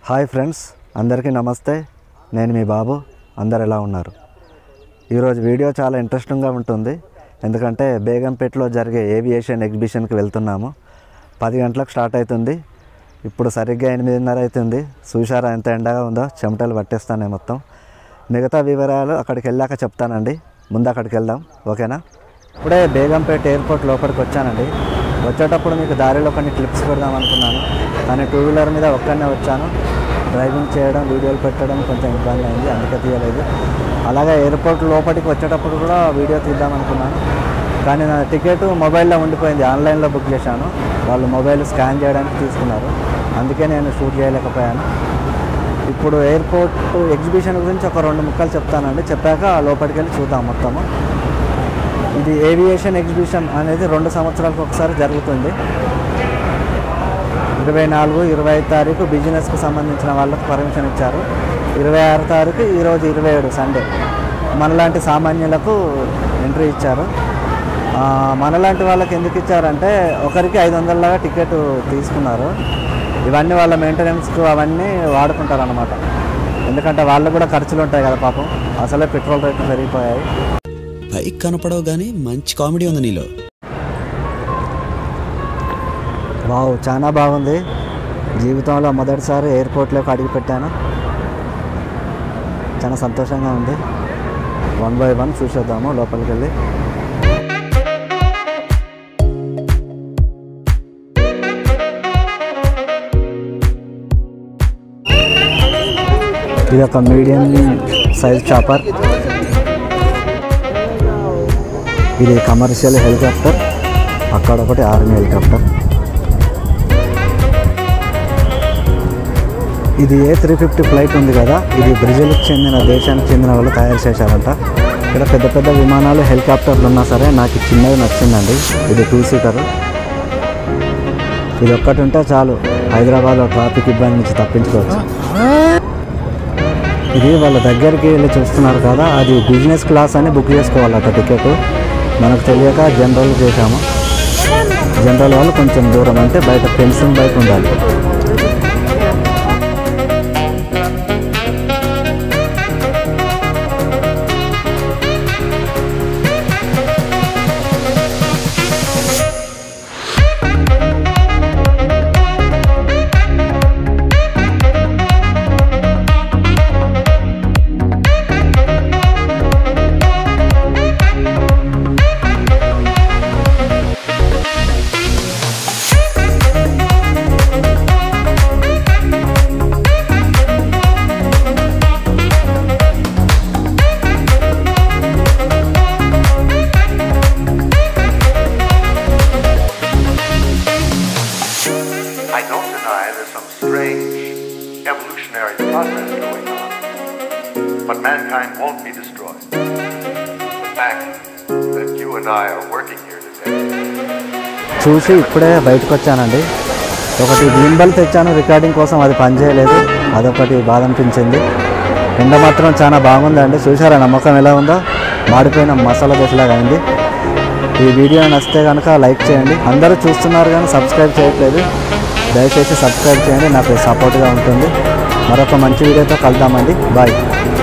Hi friends అందరికీ నమస్తే నేను మీ బాబు అందరు ఎలా ఉన్నారు ఈరోజు వీడియో చాలా ఇంట్రెస్టింగ్గా ఉంటుంది ఎందుకంటే బేగంపేటలో జరిగే ఏవియేషన్ ఎగ్జిబిషన్కి వెళ్తున్నాము పది గంటలకు స్టార్ట్ అవుతుంది ఇప్పుడు సరిగ్గా ఎనిమిదిన్నర అవుతుంది చూసారా ఎంత ఎండగా ఉందో చెమటలు పట్టేస్తానే మొత్తం మిగతా వివరాలు అక్కడికి వెళ్ళాక చెప్తానండి ముందు అక్కడికి వెళ్దాం ఓకేనా ఇప్పుడే బేగంపేట ఎయిర్పోర్ట్ లోపలికి వచ్చానండి వచ్చేటప్పుడు మీకు దారిలో కొన్ని క్లిప్స్ పెడదాం అనుకున్నాను కానీ టూ వీలర్ మీద ఒక్కనే వచ్చాను డ్రైవింగ్ చేయడం వీడియోలు పెట్టడం కొంచెం ఇబ్బంది అయింది అందుకే తీయలేదు అలాగే ఎయిర్పోర్ట్ లోపలికి వచ్చేటప్పుడు కూడా వీడియో తీద్దాం అనుకున్నాను కానీ నా టికెట్ మొబైల్లో ఉండిపోయింది ఆన్లైన్లో బుక్ చేశాను వాళ్ళు మొబైల్ స్కాన్ చేయడానికి తీసుకున్నారు అందుకే నేను షూట్ చేయలేకపోయాను ఇప్పుడు ఎయిర్పోర్ట్ ఎగ్జిబిషన్ గురించి ఒక రెండు ముక్కలు చెప్తానండి చెప్పాక లోపలికి వెళ్ళి చూద్దాం మొత్తము ఇది ఏవియేషన్ ఎగ్జిబిషన్ అనేది రెండు సంవత్సరాలకు ఒకసారి జరుగుతుంది ఇరవై నాలుగు ఇరవై ఐదు తారీఖు బిజినెస్కి సంబంధించిన వాళ్ళకి పర్మిషన్ ఇచ్చారు ఇరవై ఆరు తారీఖు ఈరోజు ఇరవై ఏడు సండే మనలాంటి సామాన్యులకు ఎంట్రీ ఇచ్చారు ఆ, మనలాంటి వాళ్ళకి ఎందుకు ఇచ్చారంటే ఒకరికి ఐదు వందలలాగా టికెట్ తీసుకున్నారు ఇవన్నీ వాళ్ళ మెయింటెనెన్స్కు అవన్నీ వాడుకుంటారు అనమాట ఎందుకంటే వాళ్ళకు కూడా ఖర్చులు ఉంటాయి కదా పాపం అసలే పెట్రోల్ రేట్లు పెరిగిపోయాయి పైకి కనపడవు కానీ మంచి కామెడీ ఉంది నీలో వావ్ చాలా బాగుంది జీవితంలో మొదటిసారి ఎయిర్పోర్ట్లోకి అడుగు పెట్టాను చాలా సంతోషంగా ఉంది వన్ బై వన్ చూసేద్దాము లోపలికి వెళ్ళి ఇది ఒక మీడియం సైజ్ చాపర్ ఇది కమర్షియల్ హెలికాప్టర్ అక్కడ ఒకటి ఆర్మీ హెలికాప్టర్ ఇది ఏ త్రీ ఫిఫ్టీ ఫ్లైట్ ఉంది కదా ఇది బ్రెజిల్కి చెందిన దేశానికి చెందిన వాళ్ళు తయారు చేశారంట ఇక్కడ పెద్ద పెద్ద విమానాలు హెలికాప్టర్లు ఉన్నా సరే నాకు ఈ చిన్నది నచ్చిందండి ఇది టూ సీటర్ ఇది ఒక్కటి ఉంటే చాలు హైదరాబాద్లో ట్రాఫిక్ ఇబ్బంది నుంచి తప్పించుకోవచ్చు ఇది వాళ్ళ దగ్గరికి వెళ్ళి చూస్తున్నారు కదా అది బిజినెస్ క్లాస్ అని బుక్ చేసుకోవాలట టికెట్ మనకు తెలియక జనరల్ చేశాము జనరల్ వాళ్ళు కొంచెం దూరం అంటే బయట ఫెన్సింగ్ బయట ఉండాలి I don't deny there's some strange evolutionary process going on, but mankind won't be destroyed. The fact that you and I are working here today చూసి ఇప్పుడే బయటకు వచ్చానండి ఒకటి గింబల్ తెచ్చాను రికార్డింగ్ కోసం అది పనిచేయలేదు అదొకటి బాధ అనిపించింది ఎండ మాత్రం చాలా బాగుందండి చూసారా నమ్మకం ఎలా ఉందో మాడిపోయిన మసాలా దశలాగా అయింది ఈ వీడియో నచ్చితే కనుక లైక్ చేయండి అందరూ చూస్తున్నారు కానీ సబ్స్క్రైబ్ చేయట్లేదు దయచేసి సబ్స్క్రైబ్ చేయండి నాకు సపోర్ట్గా ఉంటుంది మరొక మంచి వీడియోతో కలుద్దామండి బాయ్